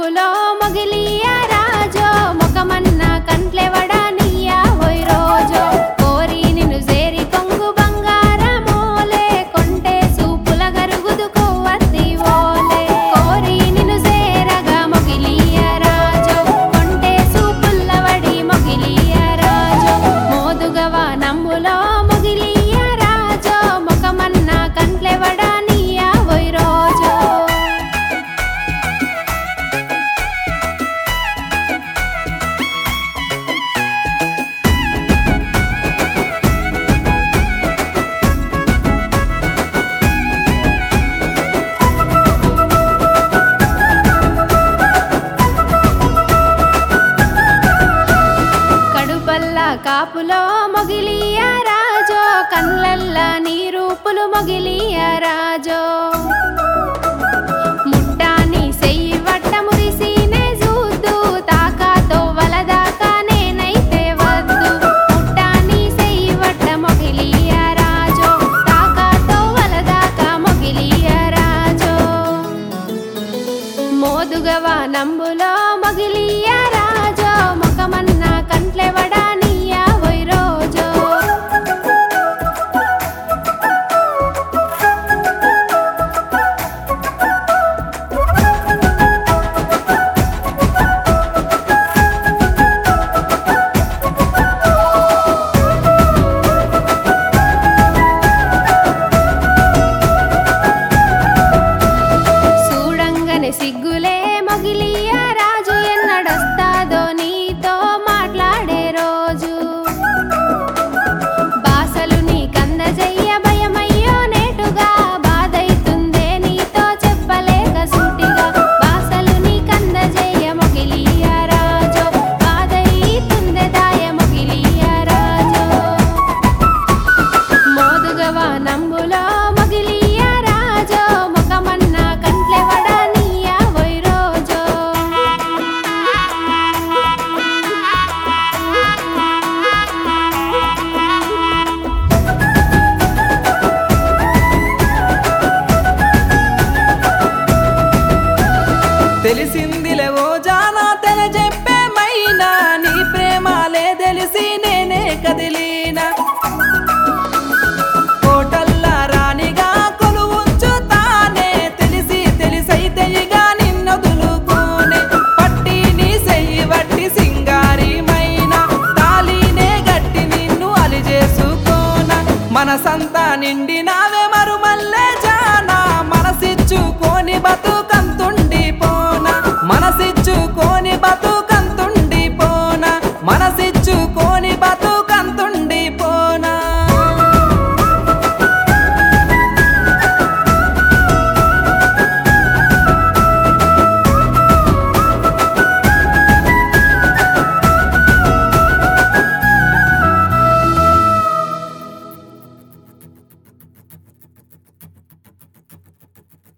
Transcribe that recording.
నంబులో మొగిలియ రాజో ముఖమన్న కంట్లెవడా నీయా ఓయ్ రోజో కోరి నిన్ను చేరి కొంగు బంగారమోలే కొంటే సూపుల గరుగుదు కొవ్వొత్తి ఓలే కోరి నిన్ను చేరగా మొగిలియ రాజో కొంటే సూపుల్ల వడి మొగిలియ రాజో మోదుగవ నంబులో మొగిలియ రాజో ముఖమన్న కంట్లెవడా నీయా ఓయ్ రోజో కడుపల్ల కాపులో మొగిలియ రాజో కళ్ళల్ల నీ రూపులు మొగిలియ రాజో ముట్టాని సెయ్యి వట్ట మురిసినే చూద్దు తాకాతో వలదాకా నేనైతే వద్దు ముట్టాని సెయ్యి వట్ట మొగిలియ రాజో తాకాతో వలదాకా మొగిలియ రాజో మోదుగవ నంబులో మొగిలియ రాజో ముఖమన్న కంట్లెవడా నీయా ఓయ్ రోజో చూడంగనే సిగ్గులే మొగిలియ రాజు ఎన్నడొస్తాదో నీతో మాట్లాడే రోజు బాసలు నీ కందజెయ్య భయమయ్యో నేటుగా బాధైతుందే నీతో చెప్పలేక సూటిగా బాసలు నీ కందజెయ్య మొగిలియ రాజు బాధైతుందే దాయ మొగిలియ రాజు మోదుగవ నంబులో మొగిలియ రాజో ముఖమన్న కంట్లెవడా నీయా ఓయ్ రోజో తెలిసిందిలే ఓ జానా తెల చెప్పే మైనా నీ ప్రేమాలే తెలిసి నేనే కదిలీనా కోటల్లా రాణిగా కొలువుంచుతానే తెలిసి తెలిసైతే ఇక నిన్నొదులుకోనే పట్టి నీ సెయ్యి వట్టి సింగారిమైన తాళీనే గట్టి నిన్ను అలి చేసుకోన మనసంతా నిండి నావే మరుమల్లే జానా మనసిచ్చుకొని బతుకు